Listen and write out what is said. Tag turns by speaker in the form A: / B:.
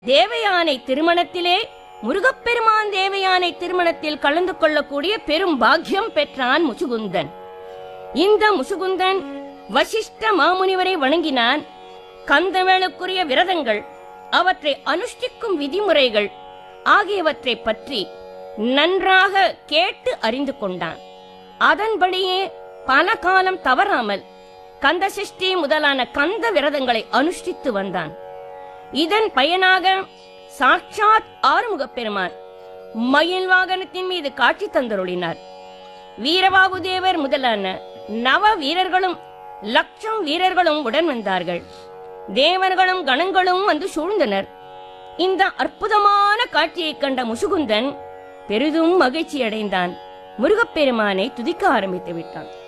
A: தேவயானை திருமணத்திலே முருகப்பெருமான் தேவயானை திருமணத்தில் கலந்து கொள்ளக்கூடிய பெரும் பாக்கியம் பெற்றான் முசுகுந்தன் இந்த முசுகுந்தன் வசிஷ்ட மாமுனிவரை வணங்கினான் கந்தவேளுக்குரிய விரதங்கள் அவற்றை அனுஷ்டிக்கும் விதிமுறைகள் ஆகியவற்றை பற்றி நன்றாக கேட்டு அறிந்து கொண்டான் அதன்படியே பல காலம் தவறாமல் கந்தசஷ்டி முதலான கந்த விரதங்களை அனுஷ்டித்து வந்தான் இதன் பயனாக சாட்சாத் ஆறுமுகப் பெருமான் மயில் வாகனத்தின் மீது காட்சி தந்தருளினார் வீரபாகுதேவர் முதலான நவ வீரர்களும் லட்சம் வீரர்களும் உடன் வந்தார்கள் தேவர்களும் கணங்களும் வந்து சூழ்ந்தனர் இந்த அற்புதமான காட்சியைக் கண்ட முசுகுந்தன் பெரிதும் மகிழ்ச்சி அடைந்தான் முருகப்பெருமானை துதிக்க ஆரம்பித்து விட்டான்